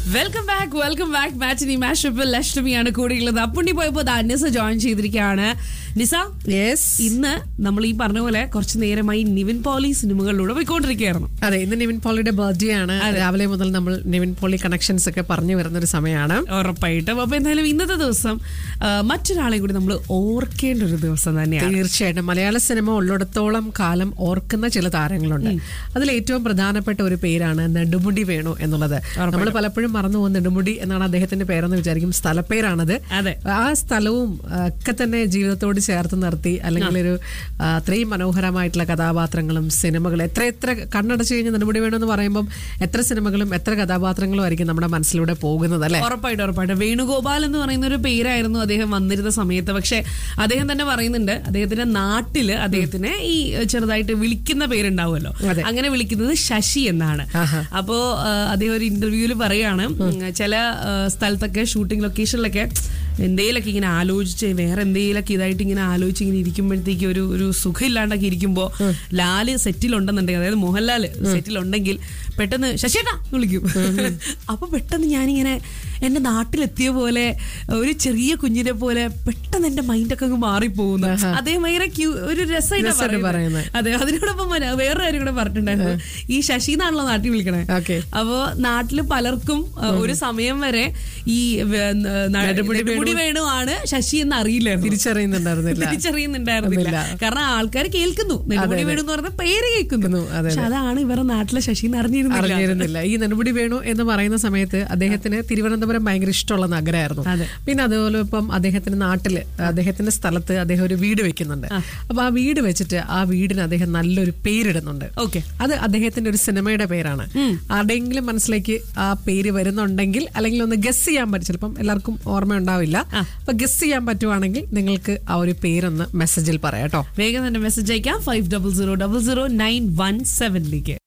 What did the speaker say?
Welcome back welcome back matinee മാഷപ്പിൽ ലക്ഷ്മിയാണ് കൂടെയുള്ളത് അപ്പുണ്ണി പോയപ്പോ ദാ നിസ ജോയിൻ ചെയ്തിരിക്കുകയാണ് നിസ യെസ് ഇന്ന് നമ്മൾ ഈ പറഞ്ഞ പോലെ കുറച്ച് നേരമായി നിവിൻ പോളി സിനിമകളിലൂടെ പോയിക്കൊണ്ടിരിക്കുകയായിരുന്നു അതെ ഇന്ന് നിവിൻ പോളിയുടെ ബർത്ത്ഡേ ആണ് രാവിലെ മുതൽ നമ്മൾ നിവിൻ പോളി കണക്ഷൻസ് ഒക്കെ പറഞ്ഞു വരുന്ന ഒരു സമയമാണ് ഉറപ്പായിട്ടും അപ്പൊ എന്തായാലും ഇന്നത്തെ ദിവസം ആ, മറ്റൊരാളെ കൂടി നമ്മൾ ഓർക്കേണ്ട ഒരു ദിവസം തന്നെയാണ് തീർച്ചയായിട്ടും മലയാള സിനിമ ഉള്ളിടത്തോളം കാലം ഓർക്കുന്ന ചില താരങ്ങളുണ്ട് അതിൽ ഏറ്റവും പ്രധാനപ്പെട്ട ഒരു പേരാണ് നെടുമുടി വേണു എന്നുള്ളത് നമ്മൾ പലപ്പോഴും മറന്നു പോകുന്ന നെടുമുടി എന്നാണ് അദ്ദേഹത്തിന്റെ പേരെന്ന് വിചാരിക്കും സ്ഥലപ്പേരാണത് അതെ ആ സ്ഥലവും ആ, ഒക്കെ തന്നെ ജീവിതത്തോട് ചേർത്ത് നിർത്തി അല്ലെങ്കിൽ ഒരു ആ, അത്രയും മനോഹരമായിട്ടുള്ള കഥാപാത്രങ്ങളും സിനിമകളും എത്ര എത്ര കണ്ണടച്ചു കഴിഞ്ഞ് നെടുമുടി വേണു എന്ന് പറയുമ്പോൾ എത്ര സിനിമകളും എത്ര കഥാപാത്രങ്ങളും ആയിരിക്കും നമ്മുടെ മനസ്സിലൂടെ പോകുന്നത് അല്ലെ ഉറപ്പായിട്ടും ഉറപ്പായിട്ടും വേണുഗോപാൽ എന്ന് പറയുന്ന ഒരു പേരായിരുന്നു അദ്ദേഹം വന്നിരുന്ന സമയത്ത് പക്ഷെ അദ്ദേഹം തന്നെ പറയുന്നുണ്ട് അദ്ദേഹത്തിന്റെ നാട്ടില് അദ്ദേഹത്തിനെ ഈ ചെറുതായിട്ട് വിളിക്കുന്ന പേരുണ്ടാവുമല്ലോ അതെ. അങ്ങനെ വിളിക്കുന്നത് ശശി എന്നാണ് ആഹാ. അപ്പോ ആ, അദ്ദേഹം ഒരു ഇന്റർവ്യൂവിൽ പറയാണ് ഉം, ചില ആ, സ്ഥലത്തൊക്കെ ഷൂട്ടിംഗ് ലൊക്കേഷനിലൊക്കെ എന്തേലൊക്കെ ഇങ്ങനെ ആലോചിച്ച് വേറെ എന്തേലൊക്കെ ഇതായിട്ട് ഇങ്ങനെ ആലോചിച്ച് ഇങ്ങനെ ഇരിക്കുമ്പോഴത്തേക്ക് ഒരു ഒരു സുഖമില്ലാണ്ടൊക്കെ ഇരിക്കുമ്പോ ലാല് സെറ്റിലുണ്ടെന്നുണ്ടെങ്കിൽ അതായത് മോഹൻലാല് സെറ്റിലുണ്ടെങ്കിൽ പെട്ടെന്ന് ശശിയേട്ടാ എന്ന് വിളിക്കും അപ്പൊ പെട്ടെന്ന് ഞാനിങ്ങനെ എന്റെ നാട്ടിലെത്തിയ പോലെ ഒരു ചെറിയ കുഞ്ഞിനെ പോലെ പെട്ടെന്ന് എന്റെ മൈൻഡൊക്കെ അങ്ങ് മാറിപ്പോകുന്നു അദ്ദേഹം ഭയങ്കര ക്യൂ ഒരു രസമായിട്ടാ രസായിട്ട് പറയുന്നത് പറയുന്നത്. അതെ അതിനോടൊപ്പം മന- വേറൊരു കാര്യം കൂടെ പറഞ്ഞിട്ടുണ്ടായിരുന്നു ഈ ശശി എന്നാണല്ലോ നാട്ടിൽ വിളിക്കണേ ഓക്കെ അപ്പോ നാട്ടില് പലർക്കും അഹ്, ഒരു സമയം വരെ ഈ വേ- ന- ന- നെടുമുടി നെടുമുടി വേണു ആണ് ശശി എന്ന് അറിയില്ലായിരുന്നു തിരിച്ചറിയുന്നുണ്ടായിരുന്നില്ല തിരിച്ചറിയുന്നുണ്ടായിരുന്നില്ല കാരണം ആൾക്കാർ കേൾക്കുന്നു നെടുമുടി വേണു എന്ന് പറഞ്ഞ പേര് കേൾക്കുന്നു അതെ, പക്ഷെ അതാണ് ഇവരുടെ നാട്ടിലെ ശശി എന്ന് അറിഞ്ഞിരുന്നില്ല അറിഞ്ഞിരുന്നില്ല ഈ നെടുമുടി വേണു എന്ന് പറയുന്ന സമയത്ത് അദ്ദേഹത്തിന് തിരുവനന്തപുരം ഭയങ്കര ഇഷ്ടമുള്ള നഗരമായിരുന്നു അതെ. പിന്നെ അതുപോലെ ഇപ്പം അദ്ദേഹത്തിന്റെ നാട്ടില് അദ്ദേഹത്തിന്റെ സ്ഥലത്ത് അദ്ദേഹം ഒരു വീട് വെക്കുന്നുണ്ട് അപ്പൊ ആ വീട് വെച്ചിട്ട് ആ വീടിന് അദ്ദേഹം നല്ലൊരു പേരിടുന്നുണ്ട് ഓക്കെ അത് അദ്ദേഹത്തിന്റെ ഒരു സിനിമയുടെ പേരാണ് ആരുടെയെങ്കിലും മനസ്സിലേക്ക് ആ പേര് വരുന്നുണ്ടെങ്കിൽ അല്ലെങ്കിൽ ഒന്ന് ഗസ് ചെയ്യാൻ പറ്റും ചിലപ്പം എല്ലാവർക്കും ഓർമ്മ ഉണ്ടാവില്ല അപ്പൊ ഗസ് ചെയ്യാൻ പറ്റുവാണെങ്കിൽ നിങ്ങൾക്ക് ആ ഒരു പേരൊന്ന് മെസ്സേജിൽ പറയാം കേട്ടോ വേഗം തന്നെ മെസ്സേജ് അയക്കാം five double zero double zero nine one സെവനിലേക്ക്